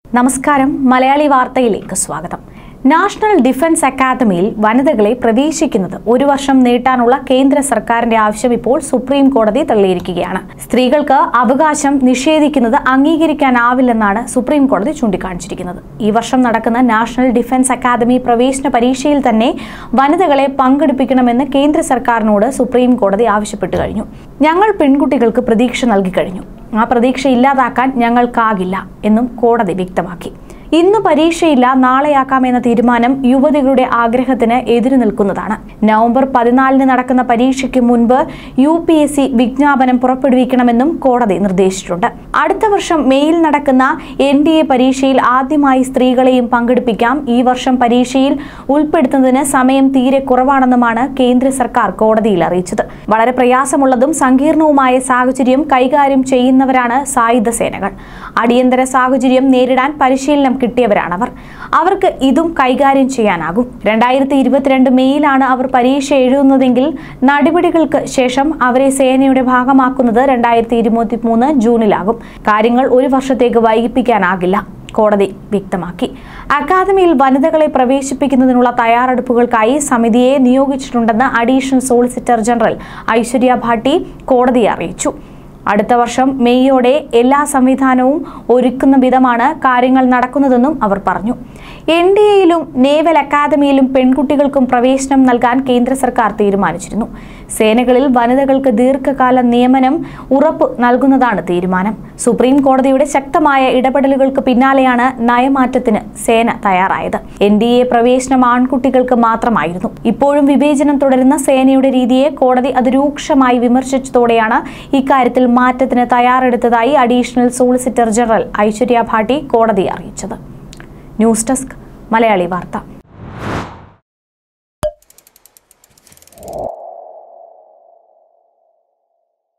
നമസ്കാരം മലയാളി വാർത്തയിലേക്ക് സ്വാഗതം നാഷണൽ ഡിഫൻസ് അക്കാദമിയിൽ വനിതകളെ പ്രവേശിക്കുന്നത് ഒരു വർഷം നീട്ടാനുള്ള കേന്ദ്ര സർക്കാരിന്റെ ആവശ്യം ഇപ്പോൾ സുപ്രീം കോടതി തള്ളിയിരിക്കുകയാണ് സ്ത്രീകൾക്ക് അവകാശം നിഷേധിക്കുന്നത് അംഗീകരിക്കാനാവില്ലെന്നാണ് സുപ്രീം കോടതി ചൂണ്ടിക്കാണിച്ചിരിക്കുന്നത് ഈ വർഷം നടക്കുന്ന നാഷണൽ ഡിഫൻസ് അക്കാദമി പ്രവേശന പരീക്ഷയിൽ തന്നെ വനിതകളെ പങ്കെടുപ്പിക്കണമെന്ന് കേന്ദ്ര സർക്കാരിനോട് സുപ്രീം കോടതി ആവശ്യപ്പെട്ടു കഴിഞ്ഞു ഞങ്ങൾ പെൺകുട്ടികൾക്ക് പ്രതീക്ഷ നൽകി കഴിഞ്ഞു ആ പ്രതീക്ഷ ഇല്ലാതാക്കാൻ ഞങ്ങൾക്കാകില്ല എന്നും കോടതി വ്യക്തമാക്കി ഇന്ന് പരീക്ഷയില്ല നാളെയാക്കാമെന്ന തീരുമാനം യുവതികളുടെ ആഗ്രഹത്തിന് എതിരു നിൽക്കുന്നതാണ് നവംബർ പതിനാലിന് നടക്കുന്ന പരീക്ഷയ്ക്ക് മുൻപ് യു പി എസ് സി വിജ്ഞാപനം പുറപ്പെടുവിക്കണമെന്നും കോടതി നിർദ്ദേശിച്ചിട്ടുണ്ട് അടുത്ത വർഷം മെയ്യിൽ നടക്കുന്ന എൻ ഡി എ പരീക്ഷയിൽ ആദ്യമായി സ്ത്രീകളെയും പങ്കെടുപ്പിക്കാം ഈ വർഷം പരീക്ഷയിൽ ഉൾപ്പെടുത്തുന്നതിന് സമയം തീരെ കുറവാണെന്നുമാണ് കേന്ദ്ര സർക്കാർ കോടതിയിൽ അറിയിച്ചത് വളരെ പ്രയാസമുള്ളതും സങ്കീർണവുമായ സാഹചര്യം കൈകാര്യം ചെയ്യുന്നവരാണ് സായുധ സേനകൾ അടിയന്തര സാഹചര്യം നേരിടാൻ പരിശീലനം കിട്ടിയവരാണവർ അവർക്ക് ഇതും കൈകാര്യം ചെയ്യാനാകും രണ്ടായിരത്തി ഇരുപത്തിരണ്ട് മെയ്യിലാണ് അവർ പരീക്ഷ എഴുതുന്നതെങ്കിൽ നടപടികൾക്ക് ശേഷം അവരെ സേനയുടെ ഭാഗമാക്കുന്നത് രണ്ടായിരത്തി ഇരുപത്തി മൂന്ന് ജൂണിലാകും കാര്യങ്ങൾ ഒരു വർഷത്തേക്ക് വൈകിപ്പിക്കാനാകില്ല കോടതി വ്യക്തമാക്കി അക്കാദമിയിൽ വനിതകളെ പ്രവേശിപ്പിക്കുന്നതിനുള്ള തയ്യാറെടുപ്പുകൾക്കായി സമിതിയെ നിയോഗിച്ചിട്ടുണ്ടെന്ന് additional solicitor general Aishwarya Bhati കോടതിയെ അറിയിച്ചു അടുത്ത വർഷം മെയ്യോടെ എല്ലാ സംവിധാനവും ഒരുക്കുന്ന വിധമാണ് കാര്യങ്ങൾ നടക്കുന്നതെന്നും അവർ പറഞ്ഞു എൻ ഡി എയിലും നേവൽ അക്കാദമിയിലും പെൺകുട്ടികൾക്കും പ്രവേശനം നൽകാൻ കേന്ദ്ര സർക്കാർ തീരുമാനിച്ചിരുന്നു സേനകളിൽ വനിതകൾക്ക് ദീർഘകാല നിയമനം ഉറപ്പ് നൽകുന്നതാണ് തീരുമാനം സുപ്രീം കോടതിയുടെ ശക്തമായ ഇടപെടലുകൾക്ക് പിന്നാലെയാണ് നയമാറ്റത്തിന് സേന തയ്യാറായത് എൻ ഡി എ പ്രവേശനം ആൺകുട്ടികൾക്ക് മാത്രമായിരുന്നു ഇപ്പോഴും വിവേചനം തുടരുന്ന സേനയുടെ രീതിയെ കോടതി അതിരൂക്ഷമായി വിമർശിച്ചതോടെയാണ് ഇക്കാര്യത്തിൽ മാറ്റത്തിന് തയ്യാറെടുത്തതായി additional solicitor general Aishwarya Bhati കോടതിയെ അറിയിച്ചത് ന്യൂസ് ഡെസ്ക് മലയാളി വാർത്ത